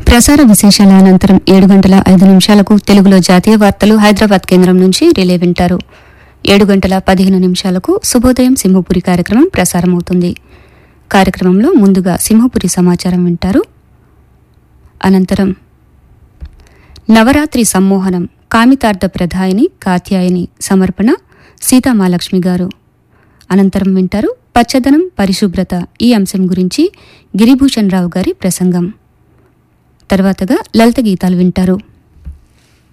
ప్రసార విశేషాల అనంతరం ఏడు గంటల ఐదు నిమిషాలకు తెలుగులో జాతీయ వార్తలు హైదరాబాద్ కేంద్రం నుంచి రిలే వింటారు ఏడు గంటల పదిహేను నిమిషాలకు శుభోదయం సింహపురి కార్యక్రమం ప్రసారమవుతుంది కార్యక్రమంలో ముందుగా సింహపురి సమాచారం వింటారు అనంతరం నవరాత్రి సమ్మోహనం కామితార్థ ప్రధాయిని కాత్యాయని సమర్పణ సీతామాలక్ష్మి గారు అనంతరం వింటారు పచ్చదనం పరిశుభ్రత ఈ అంశం గురించి గిరిభూషణ్ రావు గారి ప్రసంగం తర్వాతగా లలిత గీతాలు వింటారు